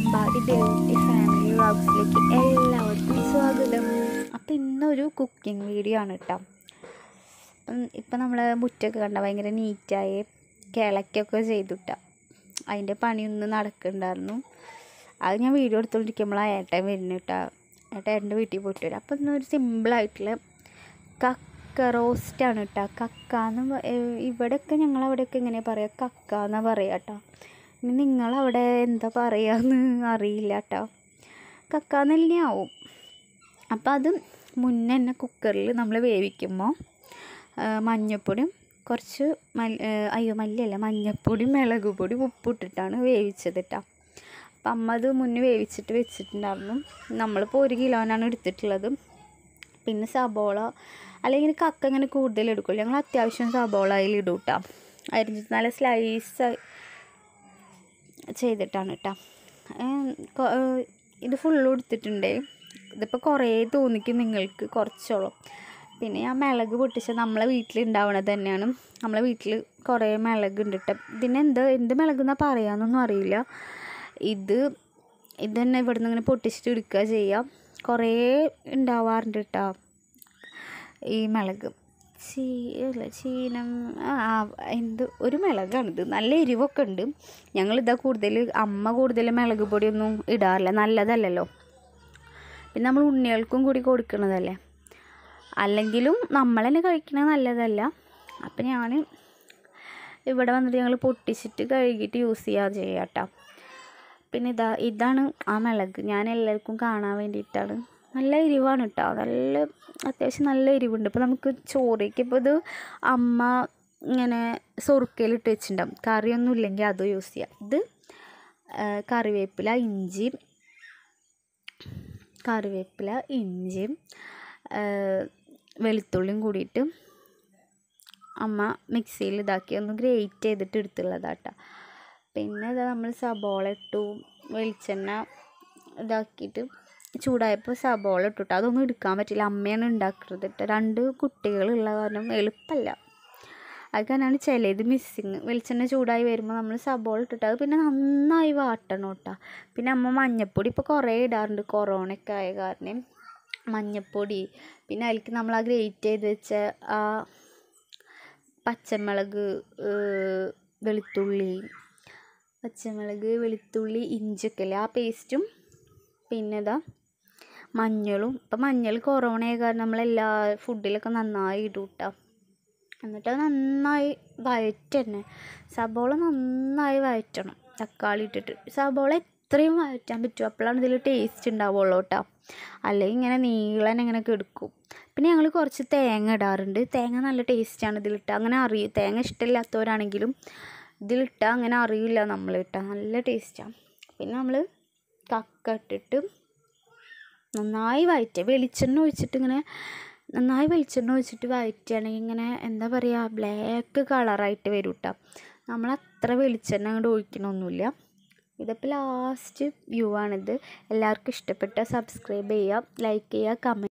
Ambadi beauty family വ്ളോഗ്സിലേക്ക് എല്ലാവർക്കും സ്വാഗതം അപ്പോൾ ഇന്നൊരു കുക്കിംഗ് വീഡിയോ ആണ് കേട്ടോ അപ്പം ഇപ്പം നമ്മൾ മുറ്റൊക്കെ കണ്ട ഭയങ്കര നീറ്റായി കിളയ്ക്കൊക്കെ ചെയ്തുട്ടാ അതിൻ്റെ പണിയൊന്നും നടക്കുന്നുണ്ടായിരുന്നു അത് ഞാൻ വീഡിയോ എടുത്തുകൊണ്ടിരിക്കുമ്പോഴാണ് ഏട്ടൻ വരുന്നു കേട്ടോ ഏട്ടൻ എൻ്റെ വീട്ടിൽ പോയിട്ട് വരും അപ്പം ഇന്നൊരു സിമ്പിളായിട്ടുള്ള കക്ക റോസ്റ്റാണ് കേട്ടോ കക്ക എന്ന് പ- ഏഹ് ഇവിടെയൊക്കെ ഞങ്ങളവിടെയൊക്കെ എങ്ങനെയാണ് പറയുക കക്ക എന്നാണ് പറയുക കേട്ടോ ഇനി നിങ്ങളവിടെ എന്താ പറയുകയെന്ന് അറിയില്ല കേട്ടോ കക്ക നെല്ലിനെ ആവും അപ്പോൾ അത് മുന്നേ തന്നെ കുക്കറിൽ നമ്മൾ വേവിക്കുമ്പോൾ മഞ്ഞൾപ്പൊടിയും കുറച്ച് മല്ലി അയ്യോ മല്ലിയല്ല മഞ്ഞൾപ്പൊടിയും മുളക് പൊടിയും ഉപ്പിട്ടിട്ടാണ് വേവിച്ചത് കേട്ടോ അപ്പം അമ്മ അത് മുന്നേ വേവിച്ചിട്ട് വെച്ചിട്ടുണ്ടായിരുന്നു നമ്മളിപ്പോൾ ഒരു കിലോനാണ് എടുത്തിട്ടുള്ളത് പിന്നെ സബോള അല്ലെങ്കിൽ കക്ക ഇങ്ങനെ കൂടുതൽ എടുക്കുമല്ലോ ഞങ്ങൾ അത്യാവശ്യം സബോള അതിൽ ഇടും കേട്ടോ അരിഞ്ഞിട്ട് നല്ല സ്ലൈസ് ചെയ്തിട്ടാണ് കേട്ടോ ഇത് ഫുള്ളും എടുത്തിട്ടുണ്ടേ ഇതിപ്പോൾ കുറേ തോന്നിക്കും നിങ്ങൾക്ക് കുറച്ചോളം പിന്നെ ഞാൻ മിളക് പൊട്ടിച്ച നമ്മളെ വീട്ടിലുണ്ടാവണത് തന്നെയാണ് നമ്മളെ വീട്ടിൽ കുറേ മിളക് ഉണ്ട് കേട്ടോ ഇതിനെന്ത് എന്ത് മിളക് എന്നാ പറയാന്നൊന്നും അറിയില്ല ഇത് ഇത് തന്നെ ഇവിടുന്ന് ഇങ്ങനെ പൊട്ടിച്ചിട്ട് എടുക്കുക ചെയ്യാം കുറേ ഉണ്ടാവാറുണ്ട് കേട്ടോ ഈ മിളക് ചീ അല്ല ചീനം ആ ആ, എന്ത് ഒരു മിളകാണിത് നല്ല എരിവൊക്കെ ഉണ്ട് ഞങ്ങളിതാ കൂടുതൽ അമ്മ കൂടുതൽ മിളക് പൊടിയൊന്നും ഇടാറില്ല നല്ലതല്ലല്ലോ പിന്നെ നമ്മൾ ഉണ്ണികൾക്കും കൂടി കൊടുക്കണതല്ലേ അല്ലെങ്കിലും നമ്മൾ തന്നെ കഴിക്കണത് നല്ലതല്ല അപ്പം ഞാൻ ഇവിടെ വന്നിട്ട് ഞങ്ങൾ പൊട്ടിച്ചിട്ട് കഴുകിയിട്ട് യൂസ് ചെയ്യാതെ ചെയ്യാം കേട്ടോ പിന്നെ ഇതാ ഇതാണ് ആ മിളക് ഞാൻ എല്ലാവർക്കും കാണാൻ വേണ്ടിയിട്ടാണ് നല്ല എരിവാണ് കേട്ടോ നല്ല അത്യാവശ്യം നല്ല എരിവുണ്ട് ഇപ്പോൾ നമുക്ക് ചോറയ്ക്ക് ഇപ്പോൾ ഇത് അമ്മ ഇങ്ങനെ സൊറുക്കയിലിട്ട് വെച്ചിട്ടുണ്ടാവും കറിയൊന്നും ഇല്ലെങ്കിൽ അത് യൂസ് ചെയ്യാം ഇത് ആ, കറിവേപ്പില ഇഞ്ചി കറിവേപ്പില ഇഞ്ചിയും ആ, വെളുത്തുള്ളിയും കൂടിയിട്ട് അമ്മ മിക്സിയിൽ ഇതാക്കി ഒന്ന് ഗ്രേറ്റ് ചെയ്തിട്ട് എടുത്തുള്ളതാട്ടോ പിന്നെ ഇതാ നമ്മൾ സബോള ഇട്ടു വെളിച്ചെണ്ണ ഇതാക്കിയിട്ട് ചൂടായപ്പോൾ സബോള ഇട്ടുട്ടോ അതൊന്നും എടുക്കാൻ പറ്റില്ല അമ്മയാണ് ഉണ്ടാക്കുന്നത് കേട്ടോ രണ്ട് കുട്ടികളുള്ള കാരണം എളുപ്പമല്ല അത് കാരണമാണ് ചിലത് മിസ്സിങ് വെളിച്ചെണ്ണ ചൂടായി വരുമ്പോൾ നമ്മൾ സബോള ഇട്ടിട്ട് അത് പിന്നെ നന്നായി വാട്ടണം കേട്ടോ പിന്നെ അമ്മ മഞ്ഞപ്പൊടി ഇപ്പോൾ കുറേ ഇടാറുണ്ട് കൊറോണയൊക്കെ ആയ കാരണം മഞ്ഞപ്പൊടി പിന്നെ അതിലേക്ക് നമ്മൾ ആ ഗ്രേറ്റ് ചെയ്ത് വെച്ച ആ പച്ചമുളക് ഏഹ്, വെളുത്തുള്ളി പച്ചമുളക് വെളുത്തുള്ളി ഇഞ്ചിയൊക്കെ അല്ലേ ആ പേസ്റ്റും പിന്നെ ഇതാ മഞ്ഞളും ഇപ്പം മഞ്ഞൾ കൊറോണ ആയ കാരണം നമ്മളെല്ലാ ഫുഡിലൊക്കെ നന്നായി ഇടും കേട്ടോ എന്നിട്ട് അത് നന്നായി വഴറ്റന്നെ സബോള നന്നായി വഴറ്റണം തക്കാളി ഇട്ടിട്ട് സബോള എത്രയും വഴറ്റാൻ പറ്റും അപ്പോഴാണ് ഇതിൽ ടേസ്റ്റ് ഉണ്ടാവുള്ളൂ കേട്ടോ അല്ലെങ്കിൽ ഇങ്ങനെ നീളൻ ഇങ്ങനെ എടുക്കും പിന്നെ ഞങ്ങൾ കുറച്ച് തേങ്ങ ഇടാറുണ്ട് തേങ്ങ നല്ല ടേസ്റ്റാണ് ഇതിലിട്ട് അങ്ങനെ അറിയും തേങ്ങ ഇഷ്ടമില്ലാത്തവരാണെങ്കിലും ഇതിലിട്ടാൽ അങ്ങനെ അറിയില്ല നമ്മൾ ഇട്ടാൽ നല്ല ടേസ്റ്റാണ് പിന്നെ നമ്മൾ കക്ക ഇട്ടിട്ട് നന്നായി വഴറ്റുക വെളിച്ചെണ്ണ ഒഴിച്ചിട്ട് ഇങ്ങനെ നന്നായി വെളിച്ചെണ്ണ ഒഴിച്ചിട്ട് വഴറ്റുകയാണെങ്കിൽ ഇങ്ങനെ എന്താ പറയുക ബ്ലാക്ക് കളറായിട്ട് വരും കേട്ടോ നമ്മൾ അത്ര വെളിച്ചെണ്ണ അങ്ങോട്ട് ഒഴിക്കണമൊന്നുമില്ല ഇതിപ്പോൾ ലാസ്റ്റ് വ്യൂ ആണിത് എല്ലാവർക്കും ഇഷ്ടപ്പെട്ട സബ്സ്ക്രൈബ് ചെയ്യുക ലൈക്ക് ചെയ്യുക കമൻറ്റ്